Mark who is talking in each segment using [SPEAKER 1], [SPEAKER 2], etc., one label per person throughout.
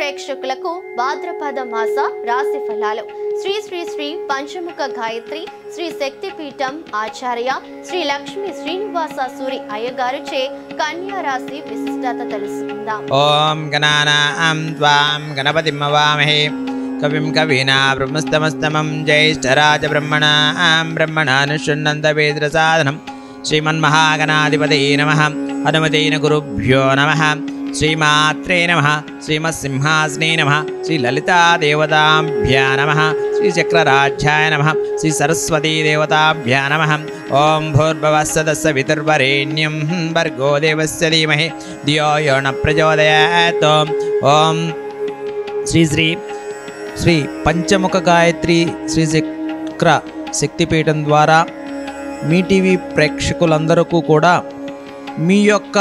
[SPEAKER 1] ప్రేక్షకులకు భాద్రపద మాస రాశి ఫలాలు శ్రీ శ్రీ శ్రీ పంచముఖ గాయత్రి శ్రీ శక్తిపీఠం ఆచార్య శ్రీ లక్ష్మీ శ్రీనివాస సూరి అయ్యగారుచే కన్యా రాశి విశిష్టత తెలుసుకుందాం
[SPEAKER 2] ఓం గణానాం త్వాం గణపతిమవామహే కవిం కవీనా బ్రహ్మస్తమస్తమం జ్యేష్ఠరాజ బ్రహ్మణాం బ్రహ్మణానుషున్నంతవేద్రసాధనం శ్రీమన్మహాగణాధిపతే నమ హనుమతేన గురుభ్యో నమ శ్రీమాత్రే నమ శ్రీమత్సింహాసనే నమ శ్రీ లలితాదేవతాభ్యా నమ శ్రీచక్రరాజ్యాయ నమ శ్రీ సరస్వతీదేవతాభ్యా నమ ఓం భూర్భవస్సదస్స వితుర్వరేణ్యం భర్గో దేవస్య ధీమహి ధియో యో న ప్రచోదయాత్ ఓం శ్రీ శ్రీ శ్రీ పంచముఖ గాయత్రి శ్రీ చక్ర శక్తిపీఠం ద్వారా మీ టీవీ ప్రేక్షకులందరికీ కూడా మీ యొక్క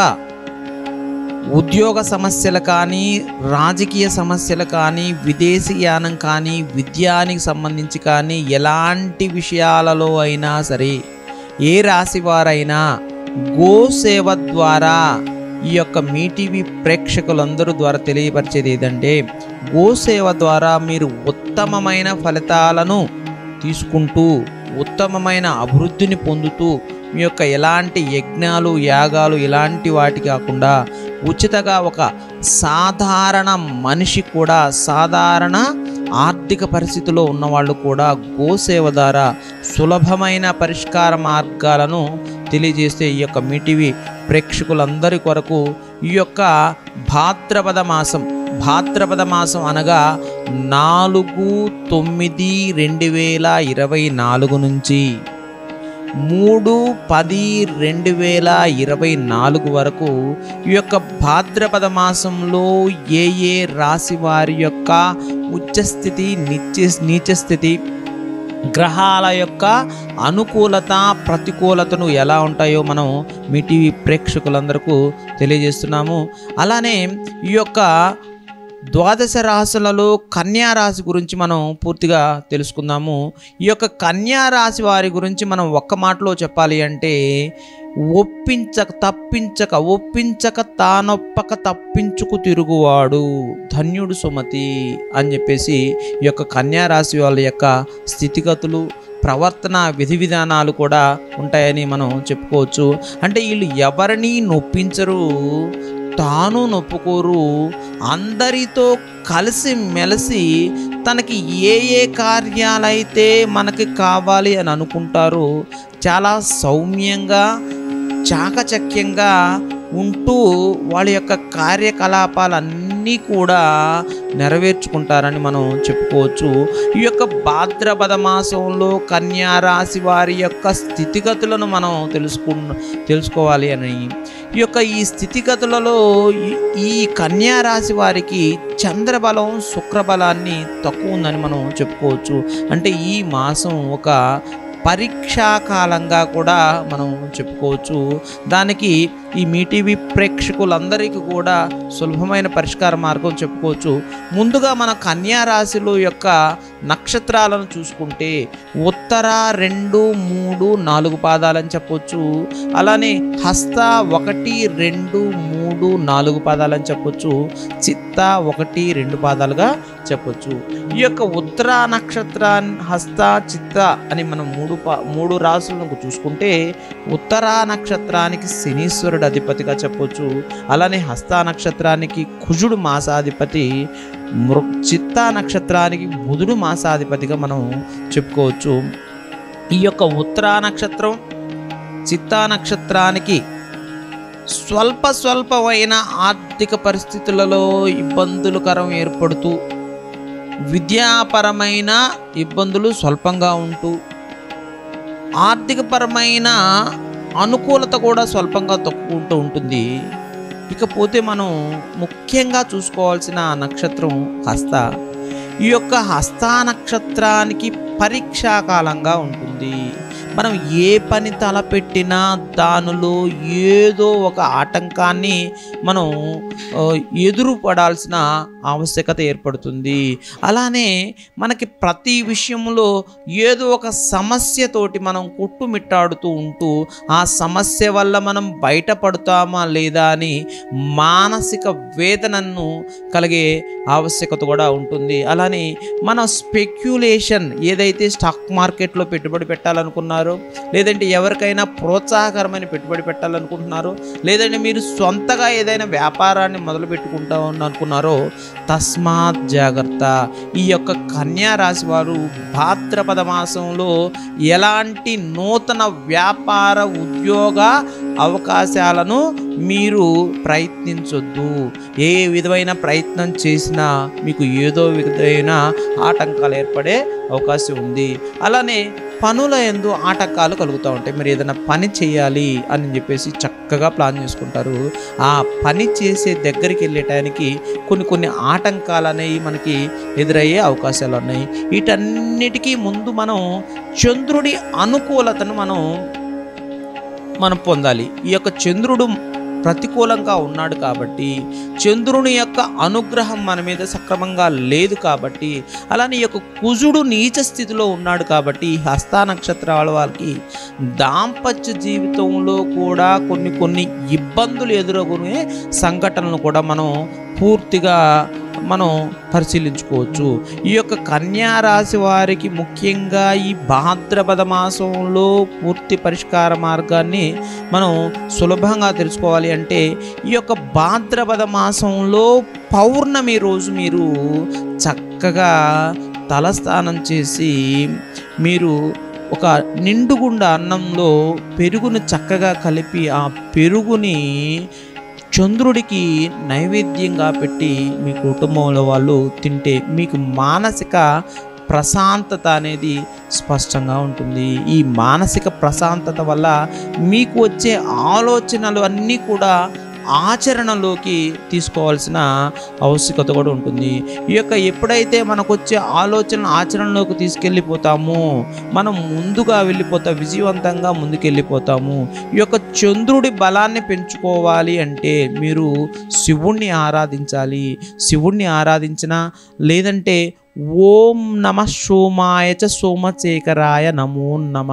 [SPEAKER 2] ఉద్యోగ సమస్యలు కానీ రాజకీయ సమస్యలు కానీ విదేశీయానం కానీ విద్యానికి సంబంధించి కానీ ఎలాంటి విషయాలలో అయినా సరే ఏ రాశి వారైనా గోసేవ ద్వారా ఈ యొక్క మీ టీవీ ప్రేక్షకులందరూ ద్వారా తెలియపరిచేది ఏదంటే గోసేవ ద్వారా మీరు ఉత్తమమైన ఫలితాలను తీసుకుంటూ ఉత్తమమైన అభివృద్ధిని పొందుతూ మీ యొక్క ఎలాంటి యజ్ఞాలు యాగాలు ఇలాంటి వాటి కాకుండా ఉచితగా ఒక సాధారణ మనిషి కూడా సాధారణ ఆర్థిక పరిస్థితిలో ఉన్నవాళ్ళు కూడా గోసేవ ద్వారా సులభమైన పరిష్కార మార్గాలను తెలియజేస్తే ఈ యొక్క మీటివి ప్రేక్షకులందరి కొరకు ఈ యొక్క భాద్రపద మాసం భాద్రపద మాసం అనగా నాలుగు తొమ్మిది రెండు వేల ఇరవై నాలుగు నుంచి మూడు పది రెండు వేల ఇరవై నాలుగు వరకు ఈ యొక్క భాద్రపద మాసంలో ఏ ఏ రాశి వారి యొక్క ఉచ్చస్థితి నిత్య నీచస్థితి గ్రహాల యొక్క అనుకూలత ప్రతికూలతను ఎలా ఉంటాయో మనం మీ టీవీ ప్రేక్షకులందరకు తెలియజేస్తున్నాము అలానే ఈ యొక్క ద్వాదశ రాశులలో కన్యా రాశి గురించి మనం పూర్తిగా తెలుసుకుందాము ఈ యొక్క కన్యా రాశి వారి గురించి మనం ఒక్క మాటలో చెప్పాలి అంటే ఒప్పించక తప్పించక ఒప్పించక తానొప్పక తప్పించుకు తిరుగువాడు ధన్యుడు సుమతి అని చెప్పేసి ఈ యొక్క కన్యా రాశి వాళ్ళ యొక్క స్థితిగతులు ప్రవర్తన విధి విధానాలు కూడా ఉంటాయని మనం చెప్పుకోవచ్చు అంటే వీళ్ళు ఎవరిని నొప్పించరు తాను నొప్పుకోరు అందరితో కలిసి మెలిసి తనకి ఏ ఏ కార్యాలైతే మనకి కావాలి అని అనుకుంటారో చాలా సౌమ్యంగా చాకచక్యంగా ఉంటూ వాళ్ళ యొక్క కార్యకలాపాలన్నీ కూడా నెరవేర్చుకుంటారని మనం చెప్పుకోవచ్చు ఈ యొక్క భాద్రపద మాసంలో కన్యా రాశి వారి యొక్క స్థితిగతులను మనం తెలుసుకు తెలుసుకోవాలి అని ఈ యొక్క ఈ స్థితిగతులలో ఈ- ఈ కన్యా రాశి వారికి చంద్రబలం శుక్రబలాన్ని తక్కువ ఉందని మనం చెప్పుకోవచ్చు అంటే ఈ మాసం ఒక పరీక్షా కాలంగా కూడా మనం చెప్పుకోవచ్చు దానికి ఈ మీ టీవీ ప్రేక్షకులందరికీ కూడా సులభమైన పరిష్కార మార్గం చెప్పుకోవచ్చు ముందుగా మన కన్యా రాశిలో యొక్క నక్షత్రాలను చూసుకుంటే ఉత్తర రెండు మూడు నాలుగు పాదాలని చెప్పొచ్చు అలానే హస్త ఒకటి రెండు మూడు నాలుగు పాదాలని చెప్పొచ్చు చిత్త ఒకటి రెండు పాదాలుగా చెప్పొచ్చు ఈ యొక్క ఉత్తర నక్షత్రాన్ని హస్త చిత్త అని మనం మూడు పా మూడు రాసులను చూసుకుంటే ఉత్తర నక్షత్రానికి శనీశ్వరుడు అధిపతిగా చెప్పొచ్చు అలానే హస్త నక్షత్రానికి కుజుడు మాసాధిపతి మృ చిత్తా నక్షత్రానికి బుధుడు మాసాధిపతిగా మనం చెప్పుకోవచ్చు ఈ యొక్క ఉత్తరా నక్షత్రం చిత్తా నక్షత్రానికి స్వల్ప స్వల్పమైన ఆర్థిక పరిస్థితులలో ఇబ్బందులకరం ఏర్పడుతూ విద్యాపరమైన ఇబ్బందులు స్వల్పంగా ఉంటూ ఆర్థికపరమైన అనుకూలత కూడా స్వల్పంగా తక్కువ ఉంటూ ఉంటుంది ఇకపోతే మనం ముఖ్యంగా చూసుకోవాల్సిన నక్షత్రం హస్త ఈ యొక్క హస్త నక్షత్రానికి పరీక్షాకాలంగా ఉంటుంది మనం ఏ పని తలపెట్టినా దానిలో ఏదో ఒక ఆటంకాన్ని మనం ఆ, ఎదురు పడాల్సిన ఆవశ్యకత ఏర్పడుతుంది అలానే మనకి ప్రతి విషయంలో ఏదో ఒక సమస్యతోటి మనం కొట్టుమిట్టాడుతూ ఉంటూ ఆ సమస్య వల్ల మనం బయటపడతామా లేదా అని మానసిక వేదనను కలిగే ఆవశ్యకత కూడా ఉంటుంది అలానే మన స్పెక్యులేషన్ ఏదైతే స్టాక్ మార్కెట్లో పెట్టుబడి పెట్టాలనుకున్నారో లేదంటే ఎవరికైనా ప్రోత్సాహకరమైన పెట్టుబడి పెట్టాలనుకుంటున్నారో లేదంటే మీరు సొంతగా ఏదైనా వ్యాపారాన్ని మొదలు పెట్టుకుంటా అనుకున్నారో తస్మాత్ జాగ్రత్త ఈ యొక్క కన్యా రాశి వారు భాద్రపద మాసంలో ఎలాంటి నూతన వ్యాపార ఉద్యోగ అవకాశాలను మీరు ప్రయత్నించొద్దు ఏ విధమైన ప్రయత్నం చేసినా మీకు ఏదో విధమైన ఆటంకాలు ఏర్పడే అవకాశం ఉంది అలానే పనుల ఎందు ఆటంకాలు కలుగుతూ ఉంటాయి మీరు ఏదైనా పని చేయాలి అని చెప్పేసి చక్కగా ప్లాన్ చేసుకుంటారు ఆ పని చేసే దగ్గరికి వెళ్ళటానికి కొన్ని కొన్ని ఆటంకాలు అనేవి మనకి ఎదురయ్యే అవకాశాలు ఉన్నాయి వీటన్నిటికీ ముందు మనం చంద్రుడి అనుకూలతను మనం మనం పొందాలి ఈ యొక్క చంద్రుడు ప్రతికూలంగా ఉన్నాడు కాబట్టి చంద్రుని యొక్క అనుగ్రహం మన మీద సక్రమంగా లేదు కాబట్టి అలానే ఈ యొక్క కుజుడు నీచ స్థితిలో ఉన్నాడు కాబట్టి ఈ హస్త నక్షత్రాల వాళ్ళకి దాంపత్య జీవితంలో కూడా కొన్ని కొన్ని ఇబ్బందులు ఎదురగునే సంఘటనలు కూడా మనం పూర్తిగా మనం పరిశీలించుకోవచ్చు ఈ యొక్క కన్యా రాశి వారికి ముఖ్యంగా ఈ భాద్రపద మాసంలో పూర్తి పరిష్కార మార్గాన్ని మనం సులభంగా తెలుసుకోవాలి అంటే ఈ యొక్క భాద్రపద మాసంలో పౌర్ణమి రోజు మీరు చక్కగా తలస్నానం చేసి మీరు ఒక నిండుగుండ అన్నంలో పెరుగును చక్కగా కలిపి ఆ పెరుగుని చంద్రుడికి నైవేద్యంగా పెట్టి మీ కుటుంబంలో వాళ్ళు తింటే మీకు మానసిక ప్రశాంతత అనేది స్పష్టంగా ఉంటుంది ఈ మానసిక ప్రశాంతత వల్ల మీకు వచ్చే ఆలోచనలు అన్నీ కూడా ఆచరణలోకి తీసుకోవాల్సిన ఆవశ్యకత కూడా ఉంటుంది ఈ యొక్క ఎప్పుడైతే మనకు వచ్చే ఆలోచన ఆచరణలోకి తీసుకెళ్ళిపోతామో మనం ముందుగా వెళ్ళిపోతాం విజయవంతంగా ముందుకెళ్ళిపోతాము ఈ యొక్క చంద్రుడి బలాన్ని పెంచుకోవాలి అంటే మీరు శివుణ్ణి ఆరాధించాలి శివుణ్ణి ఆరాధించిన లేదంటే ఓం నమ సోమాయ చ సోమశేఖరాయ నమో నమ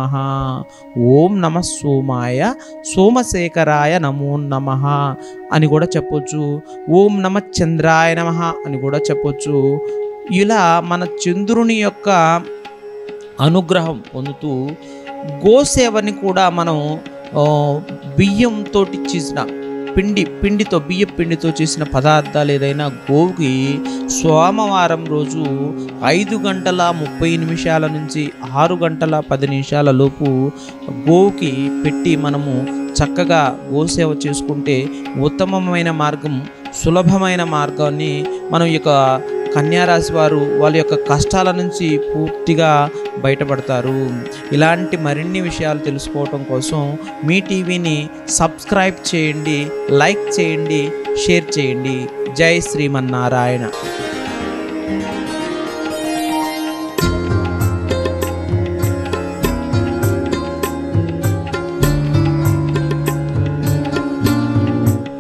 [SPEAKER 2] ఓం నమ సోమాయ సోమశేఖరాయ నమో నమ అని కూడా చెప్పొచ్చు ఓం నమ చంద్రాయ నమ అని కూడా చెప్పొచ్చు ఇలా మన చంద్రుని యొక్క అనుగ్రహం పొందుతూ గోసేవని కూడా మనం ఆ, బియ్యంతో చేసిన పిండి పిండితో బియ్య పిండితో చేసిన పదార్థాలు ఏదైనా గోవుకి సోమవారం రోజు ఐదు గంటల ముప్పై నిమిషాల నుంచి ఆరు గంటల పది నిమిషాల లోపు గోవుకి పెట్టి మనము చక్కగా గోసేవ చేసుకుంటే ఉత్తమమైన మార్గం సులభమైన మార్గాన్ని మనం ఈ యొక్క కన్యారాశి వారు వాళ్ళ యొక్క కష్టాల నుంచి పూర్తిగా బయటపడతారు ఇలాంటి మరిన్ని విషయాలు తెలుసుకోవటం కోసం మీ టీవీని సబ్స్క్రైబ్ చేయండి లైక్ చేయండి షేర్ చేయండి జై శ్రీమన్నారాయణ